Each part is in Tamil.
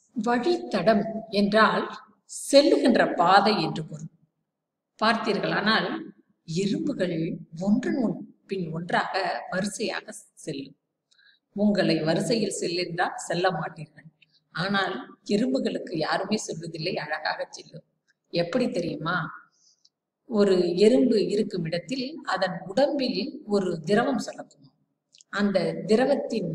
வழித்தடம் என்றால் செல்லுகின்ற பாதை என்று பொருள் பார்த்தீர்களானால் எறும்புகள் ஒன்றன் ஒன் பின் ஒன்றாக வரிசையாக செல்லும் உங்களை வரிசையில் செல்லென்றால் செல்ல மாட்டீர்கள் ஆனால் எறும்புகளுக்கு யாருமே சொல்வதில்லை அழகாக செல்லும் எப்படி தெரியுமா ஒரு எறும்பு இருக்கும் இடத்தில் அதன் உடம்பில் ஒரு திரவம் சுரக்கும் அந்த திரவத்தின்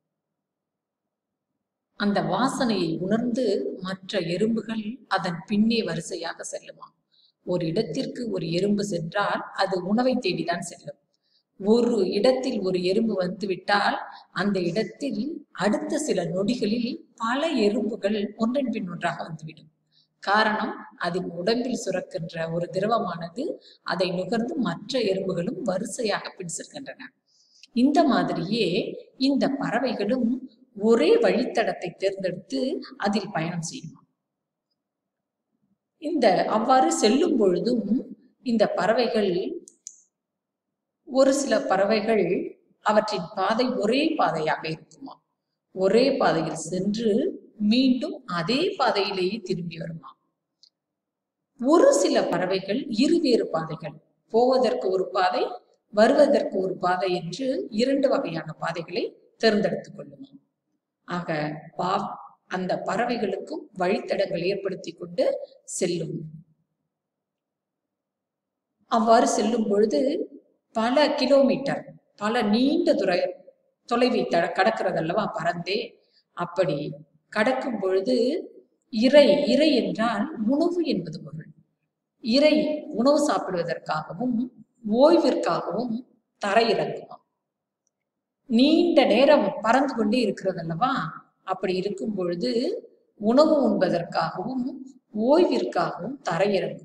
அந்த வாசனையை உணர்ந்து மற்ற எறும்புகள் அதன் பின்னே வரிசையாக செல்லுமாம் ஒரு இடத்திற்கு ஒரு எறும்பு சென்றால் அது உணவை தேடிதான் செல்லும் ஒரு இடத்தில் ஒரு எறும்பு வந்து விட்டால் அந்த இடத்தில் அடுத்த சில நொடிகளில் பல எறும்புகள் ஒன்றன் பின் ஒன்றாக வந்துவிடும் காரணம் அதன் உடம்பில் சுரக்கின்ற ஒரு திரவமானது அதை நுகர்ந்து மற்ற எறும்புகளும் வரிசையாக பின் செல்கின்றன இந்த மாதிரியே இந்த பறவைகளும் ஒரே வழித்தடத்தை தேர்ந்தெடுத்து அதில் பயணம் செய்யுமா இந்த அவ்வாறு செல்லும் பொழுதும் இந்த பறவைகள் ஒரு சில பறவைகள் அவற்றின் பாதை ஒரே பாதையாக இருக்குமா ஒரே பாதையில் சென்று மீண்டும் அதே பாதையிலேயே திரும்பி வருமா ஒரு சில பறவைகள் இருவேறு பாதைகள் போவதற்கு ஒரு பாதை வருவதற்கு ஒரு பாதை என்று இரண்டு வகையான பாதைகளை தேர்ந்தெடுத்துக் கொள்ளுமா ஆக பா அந்த பறவைகளுக்கும் வழித்தடங்கள் ஏற்படுத்தி கொண்டு செல்லும் அவ்வாறு செல்லும் பொழுது பல கிலோமீட்டர் பல நீண்ட துறை தொலைவை த கடக்கிறது அல்லவா பறந்தே அப்படி கடக்கும் பொழுது இறை இறை என்றால் உணவு என்பது பொருள் இறை உணவு சாப்பிடுவதற்காகவும் ஓய்விற்காகவும் தரையிறங்குமாம் நீண்ட நேரம் பறந்து கொண்டே இருக்கிறது அல்லவா அப்படி இருக்கும் பொழுது உணவு உண்பதற்காகவும் ஓய்விற்காகவும் தரையிறங்குமா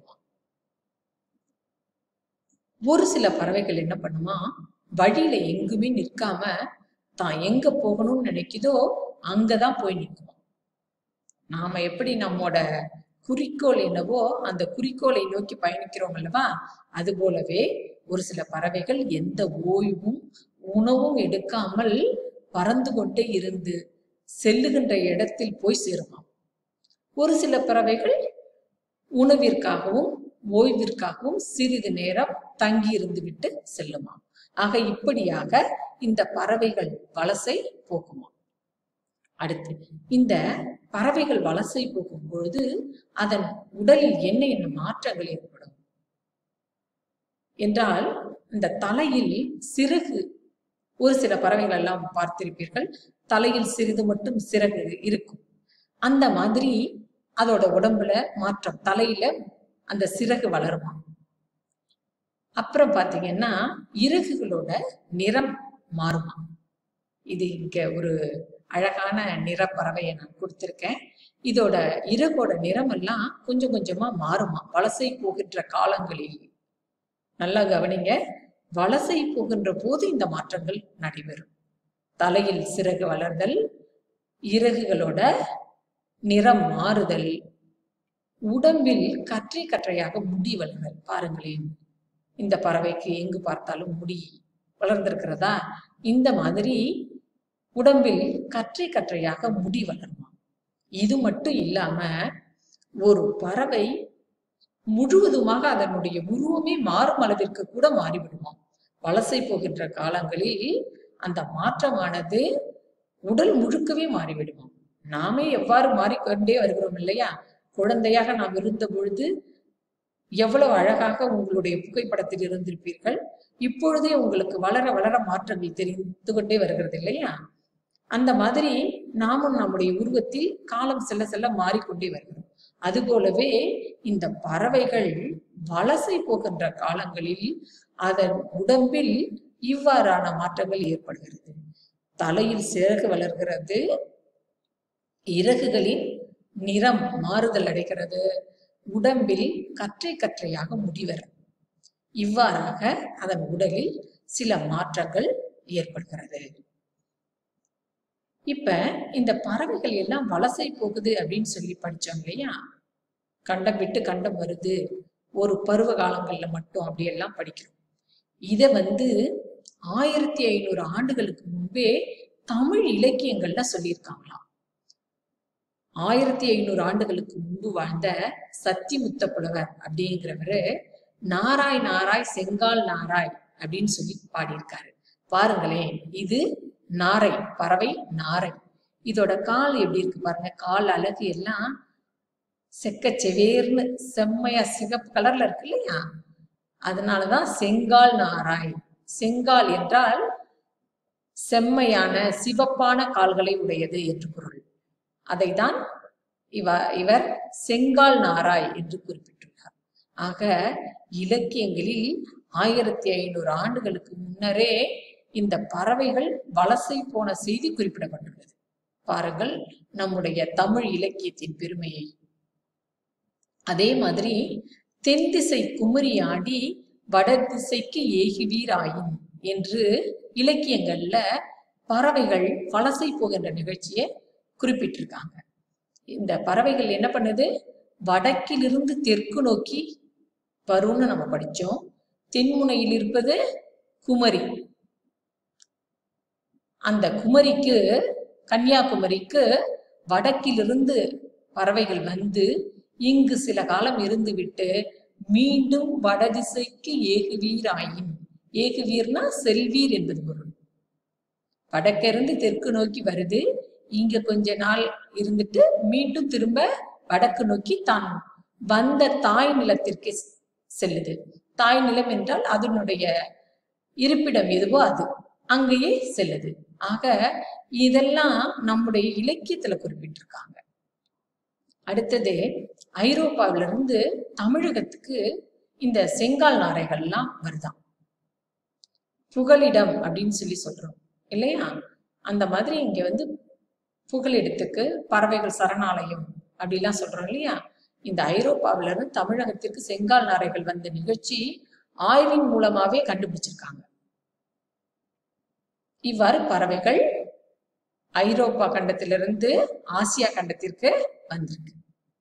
ஒரு சில பறவைகள் என்ன பண்ணுமா வழியில எங்குமே நிற்காம தான் எங்க போகணும்னு நினைக்குதோ அங்கதான் போய் நிற்குமா நாம எப்படி நம்மோட குறிக்கோள் என்னவோ அந்த குறிக்கோளை நோக்கி பயணிக்கிறோம் அல்லவா அது போலவே ஒரு சில பறவைகள் எந்த ஓய்வும் உணவும் எடுக்காமல் பறந்து கொண்டே இருந்து செல்லுகின்ற இடத்தில் போய் சேருமாம் ஒரு சில பறவைகள் உணவிற்காகவும் ஓய்விற்காகவும் சிறிது நேரம் தங்கி இருந்து விட்டு செல்லுமாம் ஆக இப்படியாக இந்த பறவைகள் வலசை போகுமா அடுத்து இந்த பறவைகள் வலசை போகும் பொழுது அதன் உடலில் என்ன என்ன மாற்றங்கள் ஏற்படும் என்றால் இந்த தலையில் சிறகு ஒரு சில பறவைகள் எல்லாம் பார்த்திருப்பீர்கள் தலையில் சிறிது மட்டும் சிறகு இருக்கும் அந்த மாதிரி அதோட உடம்புல மாற்றம் தலையில அந்த சிறகு வளருமா அப்புறம் பாத்தீங்கன்னா இறகுகளோட நிறம் மாறுமா இது இங்க ஒரு அழகான நிறப்பறவையை நான் கொடுத்திருக்கேன் இதோட இறகோட நிறம் எல்லாம் கொஞ்சம் கொஞ்சமா மாறுமா வலசை போகின்ற காலங்களில் நல்லா கவனிங்க வலசை போகின்ற போது இந்த மாற்றங்கள் நடைபெறும் தலையில் சிறகு வளர்தல் இறகுகளோட நிறம் மாறுதல் உடம்பில் கற்றை கற்றையாக முடி வளர்தல் பாருங்களேன் இந்த பறவைக்கு எங்கு பார்த்தாலும் முடி வளர்ந்திருக்கிறதா இந்த மாதிரி உடம்பில் கற்றை கற்றையாக முடி வளருமா இது மட்டும் இல்லாம ஒரு பறவை முழுவதுமாக அதனுடைய உருவமே மாறும் அளவிற்கு கூட மாறிவிடுமாம் வலசை போகின்ற காலங்களில் அந்த மாற்றமானது உடல் முழுக்கவே மாறிவிடுமாம் நாமே எவ்வாறு மாறிக்கொண்டே வருகிறோம் இல்லையா குழந்தையாக நாம் இருந்த பொழுது எவ்வளவு அழகாக உங்களுடைய புகைப்படத்தில் இருந்திருப்பீர்கள் இப்பொழுதே உங்களுக்கு வளர வளர மாற்றங்கள் தெரிந்து கொண்டே வருகிறது இல்லையா அந்த மாதிரி நாமும் நம்முடைய உருவத்தில் காலம் செல்ல செல்ல மாறிக்கொண்டே வருகிறோம் அதுபோலவே இந்த பறவைகள் வலசை போகின்ற காலங்களில் அதன் உடம்பில் இவ்வாறான மாற்றங்கள் ஏற்படுகிறது தலையில் சிறகு வளர்கிறது இறகுகளின் நிறம் மாறுதல் அடைகிறது உடம்பில் கற்றை கற்றையாக முடிவர் இவ்வாறாக அதன் உடலில் சில மாற்றங்கள் ஏற்படுகிறது இப்ப இந்த பறவைகள் எல்லாம் வலசை போகுது அப்படின்னு சொல்லி படிச்சோம் இல்லையா கண்டம் விட்டு கண்டம் வருது ஒரு பருவ காலங்கள்ல மட்டும் அப்படியெல்லாம் படிக்கிறோம் இத வந்து ஆயிரத்தி ஐநூறு ஆண்டுகளுக்கு முன்பே தமிழ் இலக்கியங்கள்ல சொல்லியிருக்காங்களாம் ஆயிரத்தி ஐநூறு ஆண்டுகளுக்கு முன்பு வாழ்ந்த சத்திமுத்த புலவர் அப்படிங்கிறவரு நாராய் நாராய் செங்கால் நாராய் அப்படின்னு சொல்லி பாடியிருக்காரு பாருங்களேன் இது நாரை பறவை நாரை இதோட கால் எப்படி இருக்கு பாருங்க கால் அழகு எல்லாம் செக்க செவேர்னு செம்மையா சிகப்பு கலர்ல இருக்கு இல்லையா அதனாலதான் செங்கால் நாராய் செங்கால் என்றால் செம்மையான சிவப்பான கால்களை உடையது என்று பொருள் அதைதான் இவ இவர் செங்கால் நாராய் என்று குறிப்பிட்டுள்ளார் ஆக இலக்கியங்களில் ஆயிரத்தி ஐநூறு ஆண்டுகளுக்கு முன்னரே இந்த பறவைகள் வலசை போன செய்தி குறிப்பிடப்பட்டுள்ளது பாருங்கள் நம்முடைய தமிழ் இலக்கியத்தின் பெருமையை அதே மாதிரி தென் திசை குமரி ஆடி வட திசைக்கு ஏகுவீராயின் என்று இலக்கியங்கள்ல பறவைகள் வலசை போகின்ற நிகழ்ச்சியை குறிப்பிட்டிருக்காங்க இந்த பறவைகள் என்ன பண்ணுது வடக்கிலிருந்து தெற்கு நோக்கி வரும்னு நம்ம படிச்சோம் தென்முனையில் இருப்பது குமரி அந்த குமரிக்கு கன்னியாகுமரிக்கு வடக்கிலிருந்து பறவைகள் வந்து இங்கு சில காலம் இருந்துவிட்டு மீண்டும் வடதிசைக்கு ஏகுவீர் ஆயின் ஏகுவீர்னா செல்வீர் என்பது பொருள் வடக்கிருந்து தெற்கு நோக்கி வருது இங்க கொஞ்ச நாள் இருந்துட்டு மீண்டும் திரும்ப வடக்கு நோக்கி தான் வந்த தாய் நிலத்திற்கு செல்லுது தாய் நிலம் என்றால் அதனுடைய இருப்பிடம் எதுவோ அது அங்கேயே செல்லுது ஆக இதெல்லாம் நம்முடைய இலக்கியத்துல குறிப்பிட்டிருக்காங்க அடுத்தது ஐரோப்பாவில இருந்து தமிழகத்துக்கு இந்த செங்கால் நாரைகள்லாம் வருதாம் புகலிடம் அப்படின்னு சொல்லி சொல்றோம் இல்லையா அந்த மாதிரி இங்க வந்து புகலிடத்துக்கு பறவைகள் சரணாலயம் அப்படிலாம் சொல்றோம் இல்லையா இந்த ஐரோப்பாவில இருந்து தமிழகத்திற்கு செங்கால் நாரைகள் வந்த நிகழ்ச்சி ஆய்வின் மூலமாவே கண்டுபிடிச்சிருக்காங்க இவ்வாறு பறவைகள் ஐரோப்பா கண்டத்திலிருந்து ஆசியா கண்டத்திற்கு வந்திருக்கு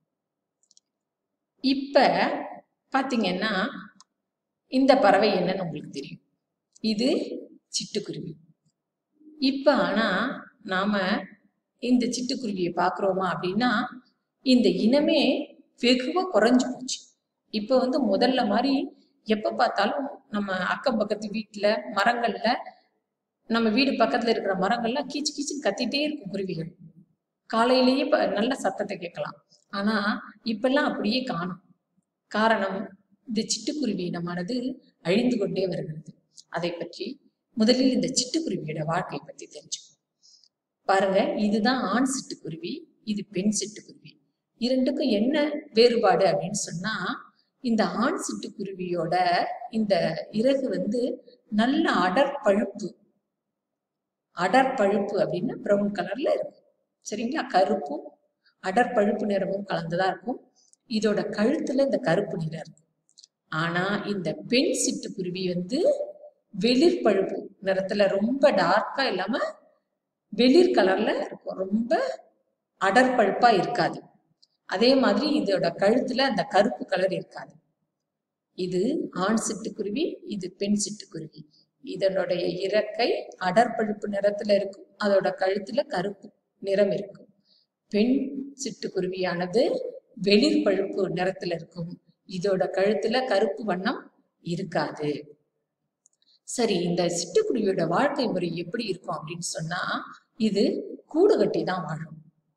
இப்ப பாத்தீங்கன்னா இந்த பறவை என்னன்னு உங்களுக்கு தெரியும் இது சிட்டுக்குருவி இப்ப ஆனா நாம இந்த சிட்டுக்குருவியை பாக்குறோமா அப்படின்னா இந்த இனமே வெகுவா குறைஞ்சு போச்சு இப்ப வந்து முதல்ல மாதிரி எப்ப பார்த்தாலும் நம்ம அக்கம் பக்கத்து வீட்டுல மரங்கள்ல நம்ம வீடு பக்கத்துல இருக்கிற மரங்கள்லாம் கீச்சு கீச்சுன்னு கத்திட்டே இருக்கும் குருவிகள் காலையிலேயே இப்ப நல்ல சத்தத்தை கேட்கலாம் ஆனா இப்பெல்லாம் அப்படியே காணும் காரணம் இந்த சிட்டுக்குருவி இனமானது அழிந்து கொண்டே வருகிறது அதை பற்றி முதலில் இந்த சிட்டுக்குருவியோட வாழ்க்கை பத்தி தெரிஞ்சுக்கணும் பாருங்க இதுதான் ஆண் சிட்டுக்குருவி இது பெண் சிட்டுக்குருவி இரண்டுக்கும் என்ன வேறுபாடு அப்படின்னு சொன்னா இந்த ஆண் சிட்டுக்குருவியோட இந்த இறகு வந்து நல்ல அடர் பழுப்பு அடர் பழுப்பு அப்படின்னா ப்ரௌன் கலர்ல இருக்கும் சரிங்களா கருப்பும் அடர் பழுப்பு நிறமும் கலந்துதான் இருக்கும் இதோட கழுத்துல இந்த கருப்பு நிறம் இருக்கும் ஆனா இந்த பெண் சிட்டுக்குருவி வந்து வெளிர் பழுப்பு நிறத்துல ரொம்ப டார்க்கா இல்லாம வெளிர் கலர்ல இருக்கும் ரொம்ப அடர் பழுப்பா இருக்காது அதே மாதிரி இதோட கழுத்துல அந்த கருப்பு கலர் இருக்காது இது ஆண் சிட்டுக்குருவி இது பெண் சிட்டுக்குருவி இதனுடைய இறக்கை அடற்பழுப்பு நிறத்துல இருக்கும் அதோட கழுத்துல கருப்பு நிறம் இருக்கும் பெண் சிட்டுக்குருவியானது வெளிர் பழுப்பு நிறத்துல இருக்கும் இதோட கழுத்துல கருப்பு வண்ணம் இருக்காது சரி இந்த சிட்டுக்குருவியோட வாழ்க்கை முறை எப்படி இருக்கும் அப்படின்னு சொன்னா இது கூடு கட்டி தான் வாழும்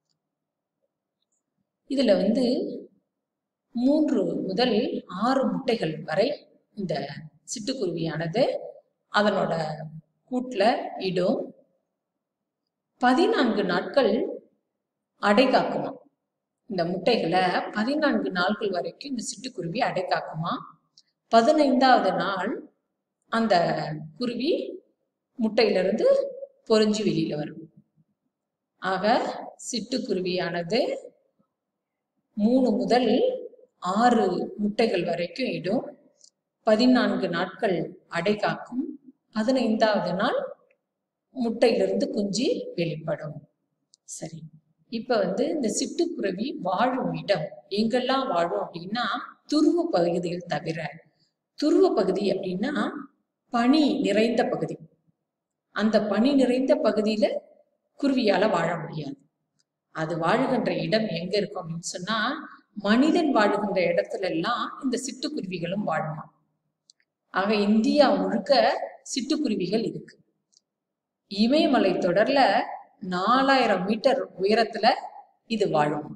இதுல வந்து மூன்று முதல் ஆறு முட்டைகள் வரை இந்த சிட்டுக்குருவியானது அதனோட கூட்டுல இடும் பதினான்கு நாட்கள் அடை காக்குமா இந்த முட்டைகளை பதினான்கு நாட்கள் வரைக்கும் இந்த சிட்டுக்குருவி அடை காக்குமா பதினைந்தாவது நாள் அந்த குருவி முட்டையிலிருந்து பொறிஞ்சு வெளியில வரும் ஆக சிட்டுக்குருவியானது மூணு முதல் ஆறு முட்டைகள் வரைக்கும் இடும் பதினான்கு நாட்கள் அடை காக்கும் பதினைந்தாவது நாள் முட்டையிலிருந்து குஞ்சு வெளிப்படும் சரி இப்ப வந்து இந்த சிட்டுக்குருவி வாழும் இடம் எங்கெல்லாம் வாழும் அப்படின்னா துருவ பகுதிகள் தவிர துருவ பகுதி அப்படின்னா பனி நிறைந்த பகுதி அந்த பனி நிறைந்த பகுதியில குருவியால வாழ முடியாது அது வாழுகின்ற இடம் எங்க இருக்கும் அப்படின்னு சொன்னா மனிதன் வாழுகின்ற இடத்துல எல்லாம் இந்த சிட்டுக்குருவிகளும் வாழுமா ஆக இந்தியா முழுக்க சிட்டுக்குருவிகள் இருக்கு இமயமலை தொடர்ல நாலாயிரம் மீட்டர் உயரத்துல இது வாழும்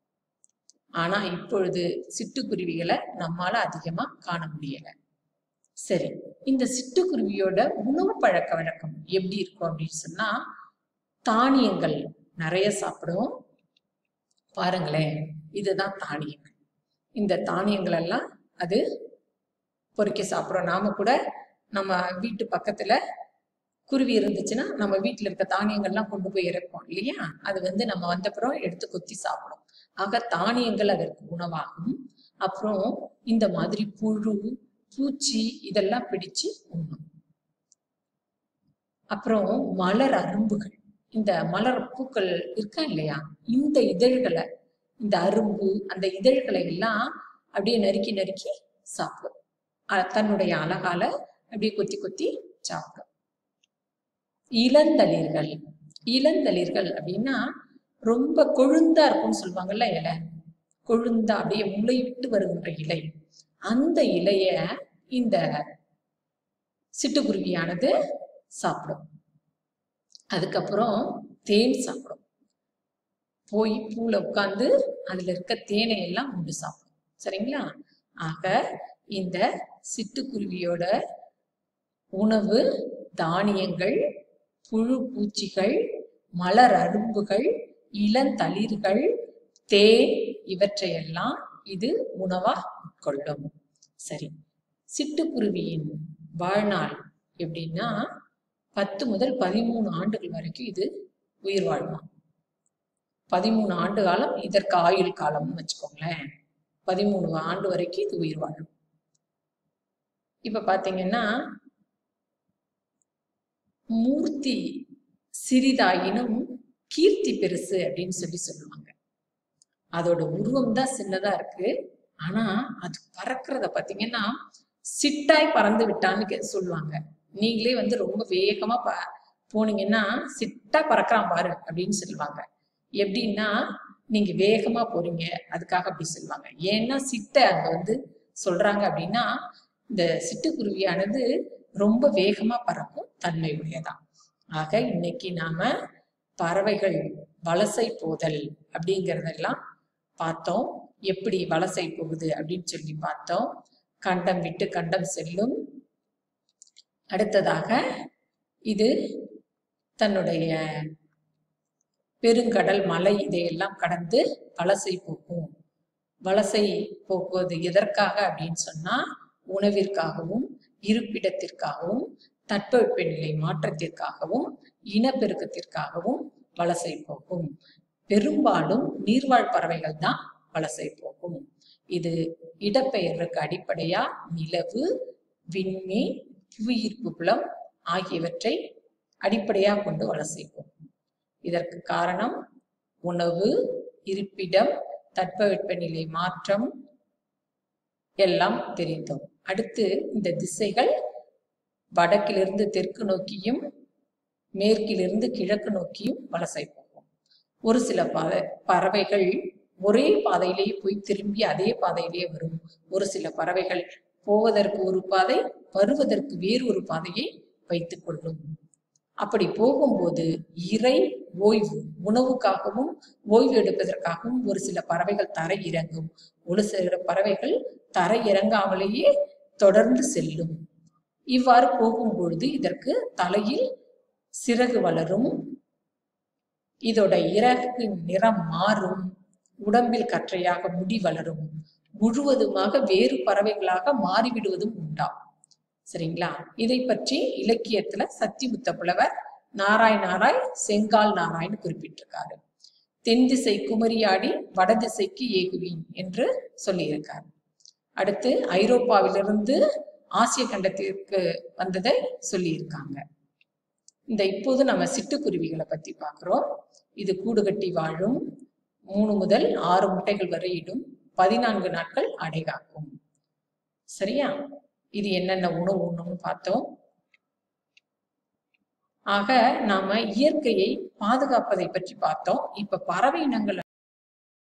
ஆனா இப்பொழுது சிட்டுக்குருவிகளை நம்மால அதிகமா காண முடியல சரி இந்த சிட்டுக்குருவியோட உணவு பழக்க வழக்கம் எப்படி இருக்கும் அப்படின்னு சொன்னா தானியங்கள் நிறைய சாப்பிடும் பாருங்களேன் இதுதான் தானியங்கள் இந்த தானியங்கள் எல்லாம் அது பொறுக்கி சாப்பிடும் நாம கூட நம்ம வீட்டு பக்கத்துல குருவி இருந்துச்சுன்னா நம்ம வீட்டுல இருக்க தானியங்கள்லாம் கொண்டு போய் இறப்போம் இல்லையா அது வந்து நம்ம வந்தப்புறம் எடுத்து கொத்தி சாப்பிடும் ஆக தானியங்கள் அதற்கு உணவாகும் அப்புறம் இந்த மாதிரி புழு பூச்சி இதெல்லாம் பிடிச்சு உண்ணும் அப்புறம் மலர் அரும்புகள் இந்த மலர் பூக்கள் இருக்கா இல்லையா இந்த இதழ்களை இந்த அரும்பு அந்த இதழ்களை எல்லாம் அப்படியே நறுக்கி நறுக்கி சாப்பிடும் அ- தன்னுடைய அழகால அப்படியே கொத்தி கொத்தி சாப்பிடும் இளந்தளிர்கள் இளந்தளிர்கள் அப்படின்னா ரொம்ப கொழுந்தா இருக்கும்னு சொல்லுவாங்கல்ல இலை கொழுந்தா அப்படியே முளை விட்டு வருகின்ற இலை அந்த இலைய இந்த சிட்டுக்குருவியானது சாப்பிடும் அதுக்கப்புறம் தேன் சாப்பிடும் போய் பூல உட்கார்ந்து அதுல இருக்க தேனை எல்லாம் உண்டு சாப்பிடும் சரிங்களா ஆக இந்த சிட்டுக்குருவியோட உணவு தானியங்கள் புழு பூச்சிகள் மலர் அரும்புகள் இளந்தளிர்கள் தேன் இவற்றையெல்லாம் இது உணவா உட்கொள்ளும் சரி சிட்டுக்குருவியின் வாழ்நாள் எப்படின்னா பத்து முதல் பதிமூணு ஆண்டுகள் வரைக்கும் இது உயிர் வாழுமா பதிமூணு ஆண்டு காலம் இதற்கு ஆயுள் காலம்னு வச்சுக்கோங்களேன் பதிமூணு ஆண்டு வரைக்கும் இது உயிர் வாழும் இப்ப பாத்தீங்கன்னா மூர்த்தி சிறிதாயினும் கீர்த்தி பெருசு அப்படின்னு சொல்லி சொல்லுவாங்க அதோட உருவம் தான் சின்னதா இருக்கு ஆனா அது பறக்கிறத பாத்தீங்கன்னா சிட்டாய் பறந்து விட்டான்னு கே- சொல்லுவாங்க நீங்களே வந்து ரொம்ப வேகமா ப போனீங்கன்னா சிட்டா பறக்கிறான் பாரு அப்படின்னு சொல்லுவாங்க எப்படின்னா நீங்க வேகமா போறீங்க அதுக்காக அப்படி சொல்லுவாங்க ஏன்னா சிட்டை அங்க வந்து சொல்றாங்க அப்படின்னா இந்த சிட்டுக்குருவியானது ரொம்ப வேகமா பறக்கும் தன்மை உடையதான் ஆக இன்னைக்கு நாம பறவைகள் வலசை போதல் அப்படிங்கறதெல்லாம் பார்த்தோம் எப்படி வலசை போகுது அப்படின்னு சொல்லி பார்த்தோம் கண்டம் விட்டு கண்டம் செல்லும் அடுத்ததாக இது தன்னுடைய பெருங்கடல் மலை இதையெல்லாம் கடந்து வலசை போகும் வலசை போக்குவது எதற்காக அப்படின்னு சொன்னா உணவிற்காகவும் இருப்பிடத்திற்காகவும் தட்பவெப்பநிலை மாற்றத்திற்காகவும் இனப்பெருக்கத்திற்காகவும் வலசை போகும் பெரும்பாலும் நீர்வாழ் பறவைகள் தான் வலசை போகும் இது இடப்பெயர்வுக்கு அடிப்படையா நிலவு விண்மீன் புவியீர்ப்பு புலம் ஆகியவற்றை அடிப்படையாக கொண்டு வலசை போகும் இதற்கு காரணம் உணவு இருப்பிடம் தட்பவெப்பநிலை மாற்றம் எல்லாம் தெரிந்தோம் அடுத்து இந்த திசைகள் வடக்கிலிருந்து தெற்கு நோக்கியும் மேற்கிலிருந்து கிழக்கு நோக்கியும் வலசை போகும் ஒரு சில பற பறவைகள் ஒரே பாதையிலேயே போய் திரும்பி அதே பாதையிலேயே வரும் ஒரு சில பறவைகள் போவதற்கு ஒரு பாதை வருவதற்கு வேறு ஒரு பாதையை வைத்துக் கொள்ளும் அப்படி போகும்போது இறை ஓய்வு உணவுக்காகவும் ஓய்வு எடுப்பதற்காகவும் ஒரு சில பறவைகள் தரை இறங்கும் ஒரு சில பறவைகள் தரை இறங்காமலேயே தொடர்ந்து செல்லும் இவ்வாறு போகும்பொழுது இதற்கு தலையில் சிறகு வளரும் இதோட இறகு நிறம் மாறும் உடம்பில் கற்றையாக முடி வளரும் முழுவதுமாக வேறு பறவைகளாக மாறிவிடுவதும் உண்டாம் சரிங்களா இதை பற்றி இலக்கியத்துல சத்திமுத்த புலவர் நாராய் நாராய் செங்கால் நாராயண் குறிப்பிட்டிருக்காரு தென் திசை குமரியாடி வடதிசைக்கு ஏகுவீன் என்று சொல்லியிருக்கார் அடுத்து ஐரோப்பாவிலிருந்து ஆசிய கண்டத்திற்கு வந்ததை சொல்லியிருக்காங்க இந்த இப்போது நம்ம சிட்டுக்குருவிகளை பத்தி பார்க்கிறோம் இது கூடு கட்டி வாழும் மூணு முதல் ஆறு முட்டைகள் வரை இடும் பதினான்கு நாட்கள் அடை காக்கும் சரியா இது என்னென்ன உணவு உண்ணும்னு பார்த்தோம் ஆக நாம இயற்கையை பாதுகாப்பதை பற்றி பார்த்தோம் இப்ப பறவை இனங்களை